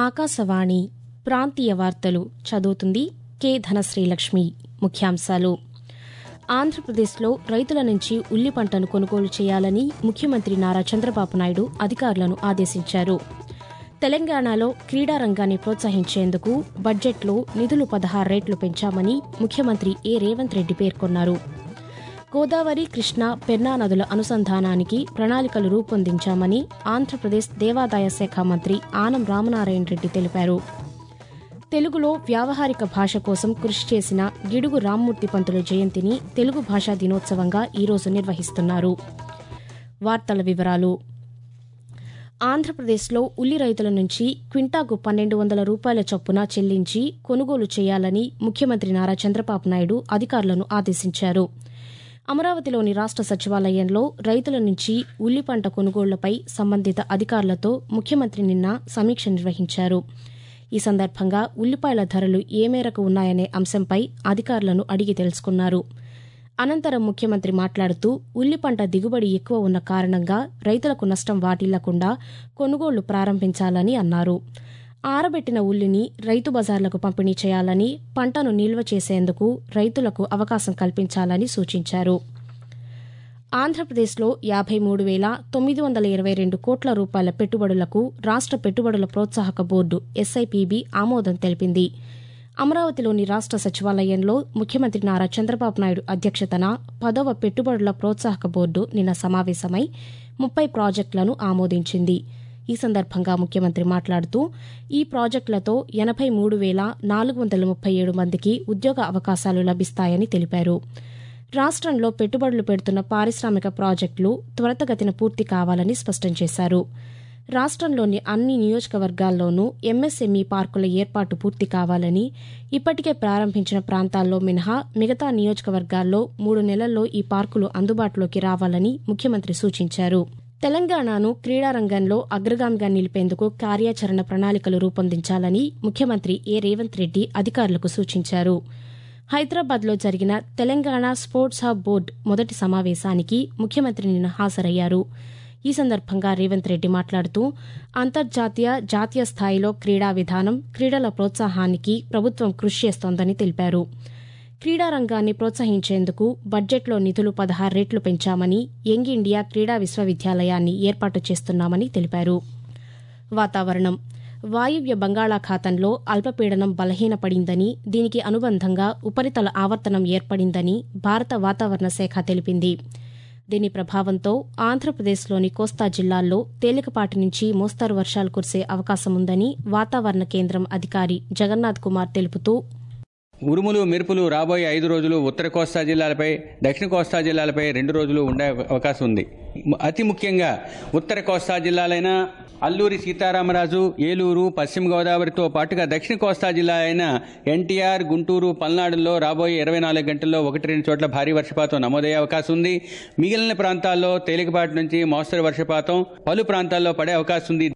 ఆకాశవాణి ప్రాంతీయ వార్తలు చదువుతుంది కె ధనశ్రీలక్ష్మి ముఖ్యాంశాలు ఆంధ్రప్రదేశ్లో రైతుల నుంచి ఉల్లి పంటను కొనుగోలు చేయాలని ముఖ్యమంత్రి నారా చంద్రబాబు నాయుడు అధికారులను ఆదేశించారు తెలంగాణలో క్రీడా రంగాన్ని ప్రోత్సహించేందుకు బడ్జెట్లో నిధులు పదహారు రేట్లు పెంచామని ముఖ్యమంత్రి ఏ రేవంత్ రెడ్డి పేర్కొన్నారు గోదావరి కృష్ణా పెన్నా నదుల అనుసంధానానికి ప్రణాళికలు రూపొందించామని ఆంధ్రప్రదేశ్ దేవాదాయ శాఖ మంత్రి ఆనం రామనారాయణ రెడ్డి తెలిపారు తెలుగులో వ్యావహారిక భాష కోసం కృషి చేసిన గిడుగు రామ్మూర్తి పంతుల జయంతిని తెలుగు భాషా దినోత్సవంగా ఈరోజు నిర్వహిస్తున్నారు వార్తల వివరాలు ఆంధ్రప్రదేశ్లో ఉల్లి రైతుల నుంచి క్వింటాకు పన్నెండు వందల రూపాయల చొప్పున చెల్లించి కొనుగోలు చేయాలని ముఖ్యమంత్రి నారా చంద్రబాబు నాయుడు అధికారులను ఆదేశించారు అమరావతిలోని రాష్ట సచివాలయంలో రైతుల నుంచి ఉల్లి పంట కొనుగోళ్లపై సంబంధిత అధికారులతో ముఖ్యమంత్రి నిన్న సమీక్ష నిర్వహించారు ఈ సందర్భంగా ఉల్లిపాయల ధరలు ఏ మేరకు ఉన్నాయనే అంశంపై అధికారులను అడిగి తెలుసుకున్నారు అనంతరం ముఖ్యమంత్రి మాట్లాడుతూ ఉల్లి పంట దిగుబడి ఎక్కువ ఉన్న కారణంగా రైతులకు నష్టం వాటిల్లకుండా కొనుగోళ్లు ప్రారంభించాలని అన్నారు ఆరబెట్టిన ఉల్లిని రైతు బజార్లకు పంపిణీ చేయాలని పంటను నిల్వ చేసేందుకు రైతులకు అవకాశం కల్పించాలని సూచించారు ఆంధ్రప్రదేశ్లో యాభై మూడు వేల తొమ్మిది వందల ఇరవై రెండు కోట్ల రూపాయల పెట్టుబడులకు రాష్ట పెట్టుబడుల ప్రోత్సాహక బోర్డు ఎస్ఐపిబి ఆమోదం తెలిపింది అమరావతిలోని రాష్ట సచివాలయంలో ముఖ్యమంత్రి నారా చంద్రబాబు నాయుడు అధ్యక్షతన పదవ పెట్టుబడుల ప్రోత్సాహక బోర్డు నిన్న సమావేశమై ముప్పై ప్రాజెక్టులను ఆమోదించింది ఈ సందర్భంగా ముఖ్యమంత్రి మాట్లాడుతూ ఈ ప్రాజెక్టులతో ఎనభై మూడు వేల నాలుగు వందల ముప్పై ఏడు మందికి ఉద్యోగ అవకాశాలు లభిస్తాయని తెలిపారు రాష్టంలో పెట్టుబడులు పెడుతున్న పారిశ్రామిక ప్రాజెక్టులు త్వరితగతిన పూర్తి కావాలని స్పష్టం చేశారు రాష్టంలోని అన్ని నియోజకవర్గాల్లోనూ ఎంఎస్ఎంఈ పార్కుల ఏర్పాటు పూర్తి కావాలని ఇప్పటికే ప్రారంభించిన ప్రాంతాల్లో మినహా మిగతా నియోజకవర్గాల్లో మూడు నెలల్లో ఈ పార్కులు అందుబాటులోకి రావాలని ముఖ్యమంత్రి సూచించారు తెలంగాణను క్రీడారంగంలో అగ్రగామిగా నిలిపేందుకు కార్యాచరణ ప్రణాళికలు రూపొందించాలని ముఖ్యమంత్రి ఏ రేవంత్ రెడ్డి అధికారులకు సూచించారు హైదరాబాద్లో జరిగిన తెలంగాణ స్పోర్ట్స్ హబ్ బోర్డు మొదటి సమావేశానికి ముఖ్యమంత్రి నిన్న హాజరయ్యారు ఈ సందర్భంగా రేవంత్ రెడ్డి మాట్లాడుతూ అంతర్జాతీయ జాతీయ స్థాయిలో క్రీడా విధానం క్రీడల ప్రోత్సాహానికి ప్రభుత్వం కృషి చేస్తోందని తెలిపారు క్రీడా రంగాన్ని ప్రోత్సహించేందుకు బడ్జెట్లో నిధులు పదహారు రెట్లు పెంచామని యంగ్ ఇండియా క్రీడా విశ్వవిద్యాలయాన్ని ఏర్పాటు చేస్తున్నామని తెలిపారు వాతావరణం వాయువ్య బంగాళాఖాతంలో అల్పపీడనం బలహీనపడిందని దీనికి అనుబంధంగా ఉపరితల ఆవర్తనం ఏర్పడిందని భారత వాతావరణ శాఖ తెలిపింది దీని ప్రభావంతో ఆంధ్రప్రదేశ్లోని కోస్తా జిల్లాల్లో తేలికపాటి నుంచి మోస్తారు వర్షాలు కురిసే అవకాశముందని వాతావరణ కేంద్రం అధికారి జగన్నాథ్ కుమార్ తెలుపుతూ ఉరుములు మెరుపులు రాబోయే ఐదు రోజులు ఉత్తర కోస్తా జిల్లాలపై దక్షిణ కోస్తా జిల్లాలపై రెండు రోజులు ఉండే అవకాశం ఉంది అతి ముఖ్యంగా ఉత్తర కోస్తా జిల్లాలైన అల్లూరి సీతారామరాజు ఏలూరు పశ్చిమ గోదావరితో పాటుగా దక్షిణ కోస్తా జిల్లా అయిన ఎన్టీఆర్ గుంటూరు పల్నాడులో రాబోయే ఇరవై నాలుగు గంటల్లో ఒకటి రెండు చోట్ల భారీ వర్షపాతం నమోదయ్యే అవకాశం ఉంది మిగిలిన ప్రాంతాల్లో తేలికపాటి నుంచి మోస్తరు వర్షపాతం పలు ప్రాంతాల్లో పడే అవకాశం ఉంది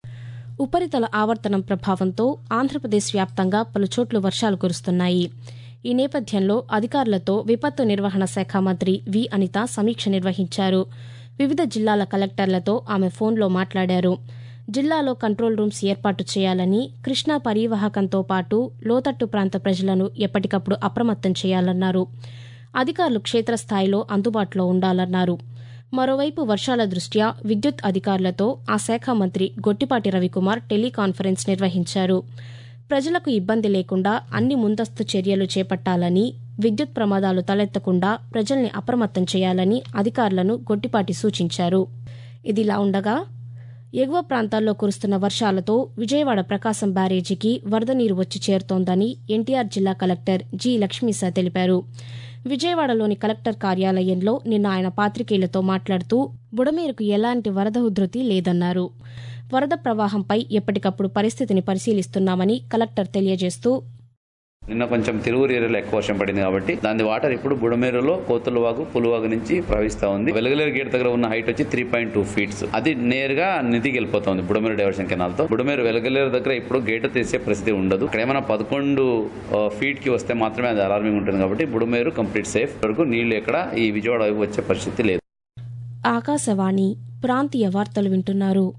ఉపరితల ఆవర్తనం ప్రభావంతో ఆంధ్రప్రదేశ్ వ్యాప్తంగా పలుచోట్ల వర్షాలు కురుస్తున్నాయి ఈ నేపథ్యంలో అధికారులతో విపత్తు నిర్వహణ శాఖ మంత్రి వి అనిత సమీక్ష నిర్వహించారు వివిధ జిల్లాల కలెక్టర్లతో ఆమె ఫోన్లో మాట్లాడారు జిల్లాలో కంట్రోల్ రూమ్స్ ఏర్పాటు చేయాలని కృష్ణా పరివాహకంతో పాటు లోతట్టు ప్రాంత ప్రజలను ఎప్పటికప్పుడు అప్రమత్తం చేయాలన్నారు అధికారులు క్షేత్రస్థాయిలో అందుబాటులో ఉండాలన్నారు మరోవైపు వర్షాల దృష్ట్యా విద్యుత్ అధికారులతో ఆ శాఖ మంత్రి గొట్టిపాటి రవికుమార్ టెలికాన్ఫరెన్స్ నిర్వహించారు ప్రజలకు ఇబ్బంది లేకుండా అన్ని ముందస్తు చర్యలు చేపట్టాలని విద్యుత్ ప్రమాదాలు తలెత్తకుండా ప్రజల్ని అప్రమత్తం చేయాలని అధికారులను గొట్టిపాటి సూచించారు ఇదిలా ఉండగా ఎగువ ప్రాంతాల్లో కురుస్తున్న వర్షాలతో విజయవాడ ప్రకాశం బ్యారేజీకి వరద నీరు వచ్చి చేరుతోందని ఎన్టీఆర్ జిల్లా కలెక్టర్ జి లక్ష్మీసా తెలిపారు విజయవాడలోని కలెక్టర్ కార్యాలయంలో నిన్న ఆయన పాతికేయులతో మాట్లాడుతూ బుడమేరుకు ఎలాంటి వరద ఉధృతి లేదన్నారు వరద ప్రవాహంపై ఎప్పటికప్పుడు పరిస్థితిని పరిశీలిస్తున్నామని కలెక్టర్ తెలియజేస్తూ నిన్న కొంచెం తిరువురు ఏరియాలో ఎక్కువ వర్షం పడింది కాబట్టి దాని వాటర్ ఇప్పుడు బుడమేరులో కోతులవాగు పులువాగు నుంచి ప్రవహిస్తా ఉంది వెలగలేరు గేట్ దగ్గర ఉన్న హైట్ వచ్చి త్రీ పాయింట్ టూ ఫీట్స్ అది నేరుగా నదికి వెళ్ళిపోతుంది బుడమేరు డైవర్షన్ కెనాల్ తో బుడమేరు వెలగలేరు దగ్గర ఇప్పుడు గేట్ తీసే పరిస్థితి ఉండదు ఇక్కడ ఏమైనా పదకొండు ఫీట్ కి వస్తే మాత్రమే అది అలార్మింగ్ ఉంటుంది కాబట్టి బుడమేరు కంప్లీట్ సేఫ్ వరకు నీళ్లు ఎక్కడ ఈ విజయవాడ వైపు వచ్చే పరిస్థితి లేదు ఆకాశవాణి ప్రాంతీయ వార్తలు వింటున్నారు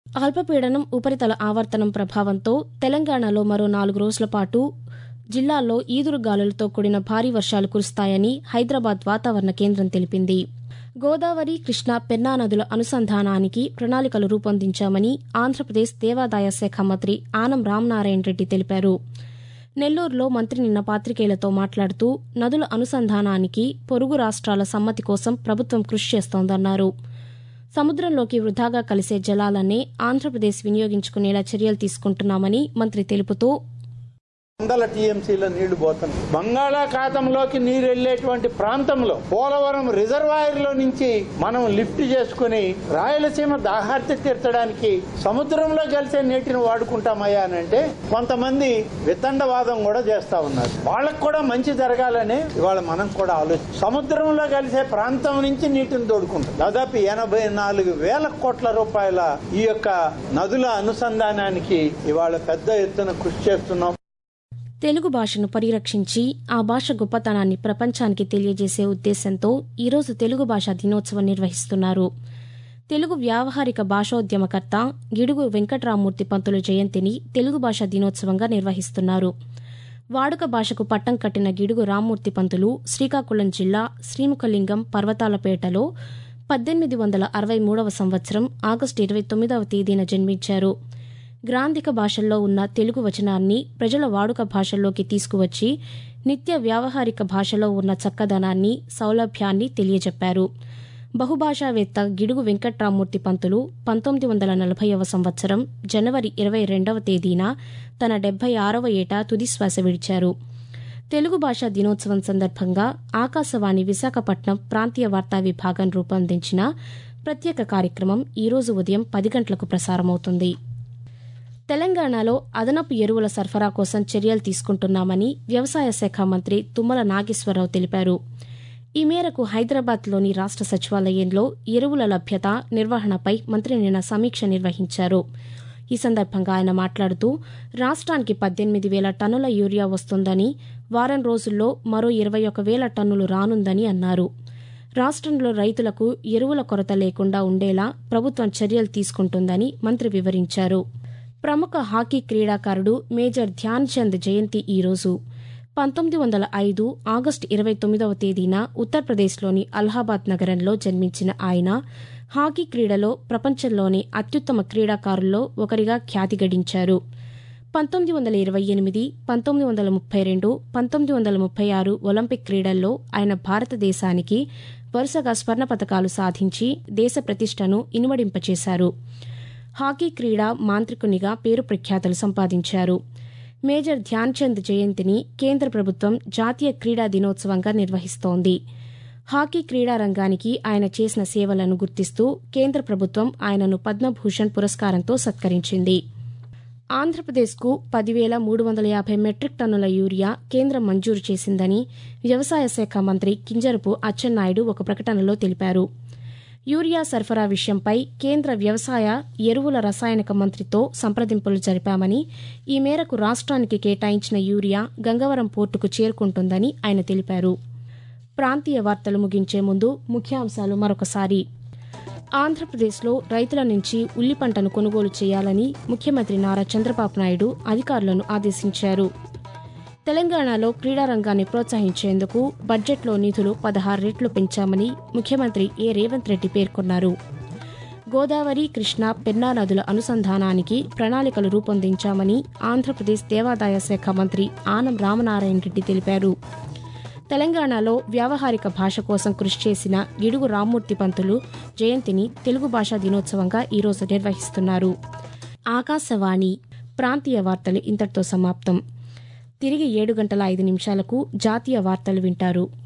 అల్పపీడనం ఉపరితల ఆవర్తనం ప్రభావంతో తెలంగాణలో మరో నాలుగు రోజుల పాటు జిల్లాల్లో ఈదురు గాలులతో కూడిన భారీ వర్షాలు కురుస్తాయని హైదరాబాద్ వాతావరణ కేంద్రం తెలిపింది గోదావరి కృష్ణా పెన్నా నదుల అనుసంధానానికి ప్రణాళికలు రూపొందించామని ఆంధ్రప్రదేశ్ దేవాదాయ శాఖ మంత్రి ఆనం రామనారాయణ రెడ్డి తెలిపారు నెల్లూరులో మంత్రి నిన్న పాతికేయులతో మాట్లాడుతూ నదుల అనుసంధానానికి పొరుగు రాష్ట్రాల సమ్మతి కోసం ప్రభుత్వం కృషి చేస్తోందన్నారు సముద్రంలోకి వృధాగా కలిసే జలాలనే ఆంధ్రప్రదేశ్ వినియోగించుకునేలా చర్యలు తీసుకుంటున్నామని మంత్రి తెలుపుతూ వందల టీఎంసీల నీళ్లు పోతున్నాయి బంగాళాఖాతంలోకి నీరు వెళ్లేటువంటి ప్రాంతంలో పోలవరం రిజర్వాయర్ లో నుంచి మనం లిఫ్ట్ చేసుకుని రాయలసీమ దాహార్తి తీర్చడానికి సముద్రంలో కలిసే నీటిని వాడుకుంటామయ్యా అని అంటే కొంతమంది వితండవాదం కూడా చేస్తా ఉన్నారు వాళ్ళకు కూడా మంచి జరగాలని ఇవాళ మనం కూడా ఆలోచన సముద్రంలో కలిసే ప్రాంతం నుంచి నీటిని తోడుకుంటాం దాదాపు ఎనభై నాలుగు వేల కోట్ల రూపాయల ఈ యొక్క నదుల అనుసంధానానికి ఇవాళ పెద్ద ఎత్తున కృషి చేస్తున్నాం తెలుగు భాషను పరిరక్షించి ఆ భాష గొప్పతనాన్ని ప్రపంచానికి తెలియజేసే ఉద్దేశంతో ఈరోజు తెలుగు భాషా దినోత్సవం నిర్వహిస్తున్నారు తెలుగు వ్యావహారిక భాషోద్యమకర్త గిడుగు వెంకట్రామూర్తి పంతుల జయంతిని తెలుగు భాషా దినోత్సవంగా నిర్వహిస్తున్నారు వాడుక భాషకు పట్టం కట్టిన గిడుగు రామ్మూర్తి పంతులు శ్రీకాకుళం జిల్లా శ్రీముఖలింగం పర్వతాలపేటలో పద్దెనిమిది వందల అరవై మూడవ సంవత్సరం ఆగస్టు ఇరవై తొమ్మిదవ తేదీన జన్మించారు గ్రాంధిక భాషల్లో ఉన్న తెలుగు వచనాన్ని ప్రజల వాడుక భాషల్లోకి తీసుకువచ్చి నిత్య వ్యావహారిక భాషలో ఉన్న చక్కదనాన్ని సౌలభ్యాన్ని తెలియజెప్పారు బహుభాషావేత్త గిడుగు వెంకట్రామూర్తి పంతులు పంతొమ్మిది వందల నలభైవ సంవత్సరం జనవరి ఇరవై రెండవ తేదీన తన డెబ్బై ఆరవ ఏట తుదిశ్వాస విడిచారు తెలుగు భాషా దినోత్సవం సందర్భంగా ఆకాశవాణి విశాఖపట్నం ప్రాంతీయ వార్తా విభాగం రూపొందించిన ప్రత్యేక కార్యక్రమం ఈరోజు ఉదయం పది గంటలకు ప్రసారమవుతుంది తెలంగాణలో అదనపు ఎరువుల సరఫరా కోసం చర్యలు తీసుకుంటున్నామని వ్యవసాయ శాఖ మంత్రి తుమ్మల నాగేశ్వరరావు తెలిపారు ఈ మేరకు హైదరాబాద్లోని రాష్ట సచివాలయంలో ఎరువుల లభ్యత నిర్వహణపై మంత్రి నిన్న సమీక్ష నిర్వహించారు ఈ సందర్భంగా ఆయన మాట్లాడుతూ రాష్ట్రానికి పద్దెనిమిది వేల టన్నుల యూరియా వస్తుందని వారం రోజుల్లో మరో ఇరవై ఒక వేల టన్నులు రానుందని అన్నారు రాష్ట్రంలో రైతులకు ఎరువుల కొరత లేకుండా ఉండేలా ప్రభుత్వం చర్యలు తీసుకుంటుందని మంత్రి వివరించారు ప్రముఖ హాకీ క్రీడాకారుడు మేజర్ ధ్యాన్ చంద్ జయంతి ఈరోజు పంతొమ్మిది వందల ఐదు ఆగస్టు ఇరవై తొమ్మిదవ తేదీన ఉత్తరప్రదేశ్లోని అలహాబాద్ నగరంలో జన్మించిన ఆయన హాకీ క్రీడలో ప్రపంచంలోని అత్యుత్తమ క్రీడాకారుల్లో ఒకరిగా ఖ్యాతి గడించారు పంతొమ్మిది వందల ఇరవై ఎనిమిది పంతొమ్మిది వందల ముప్పై రెండు పంతొమ్మిది వందల ముప్పై ఆరు ఒలింపిక్ క్రీడల్లో ఆయన భారతదేశానికి వరుసగా స్వర్ణ పతకాలు సాధించి దేశ ప్రతిష్టను ఇనుమడింపచేశారు హాకీ క్రీడా మాంత్రికునిగా పేరు ప్రఖ్యాతలు సంపాదించారు మేజర్ ధ్యాన్ చంద్ జయంతిని కేంద్ర ప్రభుత్వం జాతీయ క్రీడా దినోత్సవంగా నిర్వహిస్తోంది హాకీ క్రీడా రంగానికి ఆయన చేసిన సేవలను గుర్తిస్తూ కేంద్ర ప్రభుత్వం ఆయనను పద్మభూషణ్ పురస్కారంతో సత్కరించింది ఆంధ్రప్రదేశ్కు పదివేల మూడు వందల యాభై మెట్రిక్ టన్నుల యూరియా కేంద్రం మంజూరు చేసిందని వ్యవసాయ శాఖ మంత్రి కింజరపు అచ్చెన్నాయుడు ఒక ప్రకటనలో తెలిపారు యూరియా సరఫరా విషయంపై కేంద్ర వ్యవసాయ ఎరువుల రసాయనిక మంత్రితో సంప్రదింపులు జరిపామని ఈ మేరకు రాష్ట్రానికి కేటాయించిన యూరియా గంగవరం పోర్టుకు చేరుకుంటుందని ఆయన తెలిపారు ప్రాంతీయ వార్తలు ముగించే ముందు ముఖ్యాంశాలు మరొకసారి ఆంధ్రప్రదేశ్లో రైతుల నుంచి ఉల్లి పంటను కొనుగోలు చేయాలని ముఖ్యమంత్రి నారా చంద్రబాబు నాయుడు అధికారులను ఆదేశించారు తెలంగాణలో క్రీడారంగాన్ని ప్రోత్సహించేందుకు బడ్జెట్లో నిధులు పదహారు రెట్లు పెంచామని ముఖ్యమంత్రి ఏ రేవంత్ రెడ్డి పేర్కొన్నారు గోదావరి కృష్ణా పెన్నా నదుల అనుసంధానానికి ప్రణాళికలు రూపొందించామని ఆంధ్రప్రదేశ్ దేవాదాయ శాఖ మంత్రి ఆనం రామనారాయణ రెడ్డి తెలిపారు తెలంగాణలో వ్యావహారిక భాష కోసం కృషి చేసిన గిడుగు రామ్మూర్తి పంతులు జయంతిని తెలుగు భాషా దినోత్సవంగా ఈరోజు నిర్వహిస్తున్నారు ఆకాశవాణి ప్రాంతీయ వార్తలు ఇంతటితో సమాప్తం తిరిగి ఏడు గంటల ఐదు నిమిషాలకు జాతీయ వార్తలు వింటారు